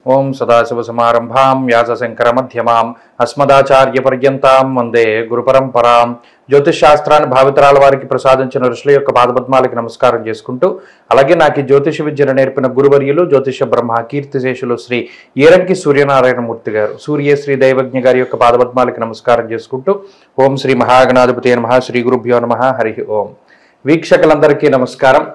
ఓం సదాశివసమారంభాం వ్యాసశంకరమధ్యమాం అస్మదాచార్యపర్యంతాం వందే గురుపరంపరాం జ్యోతిష్ శాస్త్రాన్ని భావితరాల వారికి ప్రసాదించిన ఋషుల యొక్క పాదపద్మాలకి నమస్కారం చేసుకుంటూ అలాగే నాకు ఈ జ్యోతిష విద్యను నేర్పిన గురువర్యులు జ్యోతిష బ్రహ్మ కీర్తిశేషులు శ్రీ ఏరంకి సూర్యనారాయణమూర్తి గారు సూర్య శ్రీ దైవజ్ఞ గారి యొక్క పాదపద్మాలకి నమస్కారం చేసుకుంటూ ఓం శ్రీ మహాగణాధిపతి నమ శ్రీ గురుభ్యో నమ హరి ఓం వీక్షకులందరికీ నమస్కారం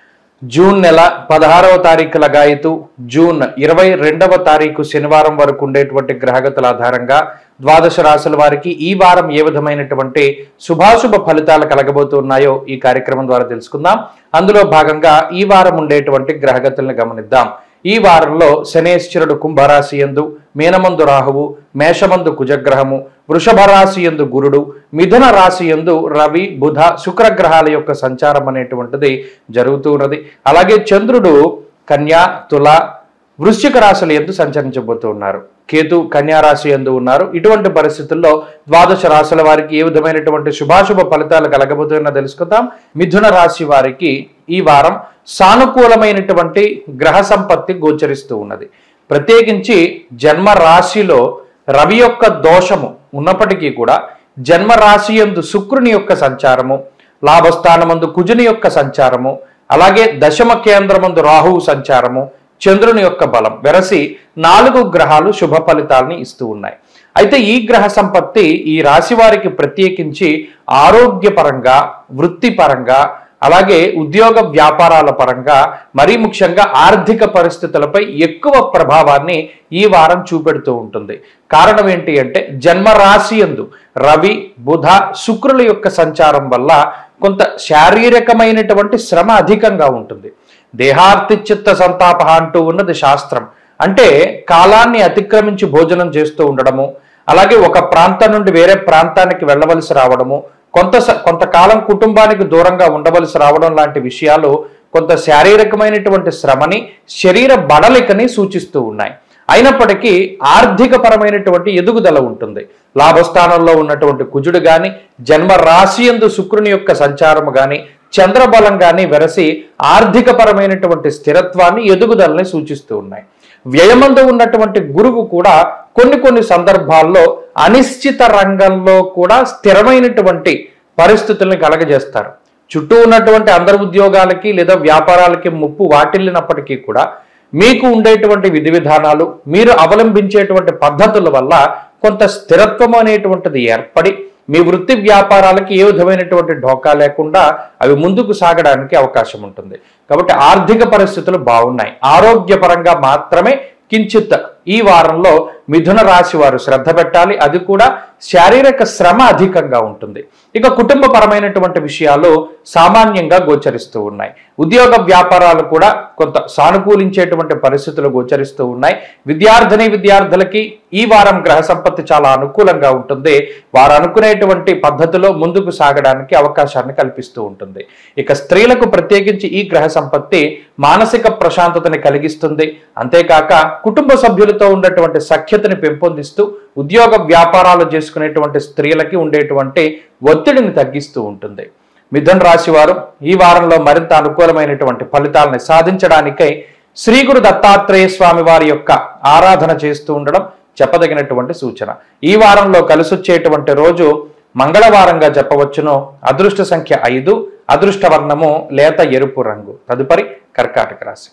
జూన్ నెల పదహారవ తారీఖు లగాయతు జూన్ ఇరవై రెండవ తారీఖు శనివారం వరకు ఉండేటువంటి గ్రహగతుల ఆధారంగా ద్వాదశ రాశుల వారికి ఈ వారం ఏ విధమైనటువంటి శుభాశుభ ఫలితాలు కలగబోతున్నాయో ఈ కార్యక్రమం ద్వారా తెలుసుకుందాం అందులో భాగంగా ఈ వారం ఉండేటువంటి గ్రహగతుల్ని గమనిద్దాం ఈ వారంలో శనేశ్వరుడు కుంభరాశి ఎందు మీనమందు రాహువు మేషమందు కుజగ్రహము వృషభ రాశి ఎందు గురుడు మిథున రాశి ఎందు రవి బుధ శుక్రగ్రహాల యొక్క సంచారం అనేటువంటిది జరుగుతూ ఉన్నది అలాగే చంద్రుడు కన్యా తుల వృశ్చిక రాశుల ఎందు సంచరించబోతూ ఉన్నారు కేతు కన్యా రాశి ఎందు ఉన్నారు ఇటువంటి పరిస్థితుల్లో ద్వాదశ రాశుల వారికి ఏ విధమైనటువంటి శుభాశుభ ఫలితాలు కలగబోతున్నా తెలుసుకుందాం మిథున రాశి వారికి ఈ వారం సానుకూలమైనటువంటి గ్రహ సంపత్తి గోచరిస్తూ ఉన్నది ప్రత్యేకించి జన్మ రాశిలో రవి యొక్క దోషము ఉన్నప్పటికీ కూడా జన్మ రాశి యందు శుక్రుని యొక్క సంచారము లాభస్థానమందు కుజుని యొక్క సంచారము అలాగే దశమ కేంద్రమందు రాహువు సంచారము చంద్రుని యొక్క బలం వెరసి నాలుగు గ్రహాలు శుభ ఫలితాలని ఇస్తూ ఉన్నాయి అయితే ఈ గ్రహ సంపత్తి ఈ రాశి వారికి ప్రత్యేకించి ఆరోగ్యపరంగా వృత్తిపరంగా అలాగే ఉద్యోగ వ్యాపారాల పరంగా మరీ ముఖ్యంగా ఆర్థిక పరిస్థితులపై ఎక్కువ ప్రభావాన్ని ఈ వారం చూపెడుతూ ఉంటుంది కారణం ఏంటి అంటే జన్మ రాశి యందు రవి బుధ శుక్రుల యొక్క సంచారం వల్ల కొంత శారీరకమైనటువంటి శ్రమ అధికంగా ఉంటుంది దేహార్తి చిత్త సంతాప అంటూ ఉన్నది శాస్త్రం అంటే కాలాన్ని అతిక్రమించి భోజనం చేస్తూ ఉండడము అలాగే ఒక ప్రాంతం నుండి వేరే ప్రాంతానికి వెళ్ళవలసి రావడము కొంత స- కొంతకాలం కుటుంబానికి దూరంగా ఉండవలసి రావడం లాంటి విషయాలు కొంత శారీరకమైనటువంటి శ్రమని శరీర బడలికని సూచిస్తూ ఉన్నాయి అయినప్పటికీ ఆర్థిక పరమైనటువంటి ఎదుగుదల ఉంటుంది లాభస్థానంలో ఉన్నటువంటి కుజుడు గాని జన్మ రాశి యందు శుక్రుని యొక్క సంచారము గాని చంద్రబలం గాని వెరసి ఆర్థిక పరమైనటువంటి స్థిరత్వాన్ని ఎదుగుదలని సూచిస్తూ ఉన్నాయి వ్యయమందు ఉన్నటువంటి గురువు కూడా కొన్ని కొన్ని సందర్భాల్లో అనిశ్చిత రంగంలో కూడా స్థిరమైనటువంటి పరిస్థితుల్ని కలగజేస్తారు చుట్టూ ఉన్నటువంటి అందరి ఉద్యోగాలకి లేదా వ్యాపారాలకి ముప్పు వాటిల్లినప్పటికీ కూడా మీకు ఉండేటువంటి విధి విధానాలు మీరు అవలంబించేటువంటి పద్ధతుల వల్ల కొంత స్థిరత్వం అనేటువంటిది ఏర్పడి మీ వృత్తి వ్యాపారాలకి ఏ విధమైనటువంటి ఢోకా లేకుండా అవి ముందుకు సాగడానికి అవకాశం ఉంటుంది కాబట్టి ఆర్థిక పరిస్థితులు బాగున్నాయి ఆరోగ్యపరంగా మాత్రమే కించిత్ ఈ వారంలో మిథున రాశి వారు శ్రద్ధ పెట్టాలి అది కూడా శారీరక శ్రమ అధికంగా ఉంటుంది ఇక కుటుంబ పరమైనటువంటి విషయాలు సామాన్యంగా గోచరిస్తూ ఉన్నాయి ఉద్యోగ వ్యాపారాలు కూడా కొంత సానుకూలించేటువంటి పరిస్థితులు గోచరిస్తూ ఉన్నాయి విద్యార్థిని విద్యార్థులకి ఈ వారం గ్రహ సంపత్తి చాలా అనుకూలంగా ఉంటుంది వారు అనుకునేటువంటి పద్ధతిలో ముందుకు సాగడానికి అవకాశాన్ని కల్పిస్తూ ఉంటుంది ఇక స్త్రీలకు ప్రత్యేకించి ఈ గ్రహ సంపత్తి మానసిక ప్రశాంతతని కలిగిస్తుంది అంతేకాక కుటుంబ సభ్యులతో ఉన్నటువంటి సఖ్యతని పెంపొందిస్తూ ఉద్యోగ వ్యాపారాలు చేసుకునేటువంటి స్త్రీలకి ఉండేటువంటి ఒత్తిడిని తగ్గిస్తూ ఉంటుంది మిథున్ రాశి వారు ఈ వారంలో మరింత అనుకూలమైనటువంటి ఫలితాలని సాధించడానికై శ్రీ గురు దత్తాత్రేయ స్వామి వారి యొక్క ఆరాధన చేస్తూ ఉండడం చెప్పదగినటువంటి సూచన ఈ వారంలో కలిసొచ్చేటువంటి రోజు మంగళవారంగా చెప్పవచ్చును అదృష్ట సంఖ్య ఐదు అదృష్ట వర్ణము లేత ఎరుపు రంగు తదుపరి కర్కాటక రాశి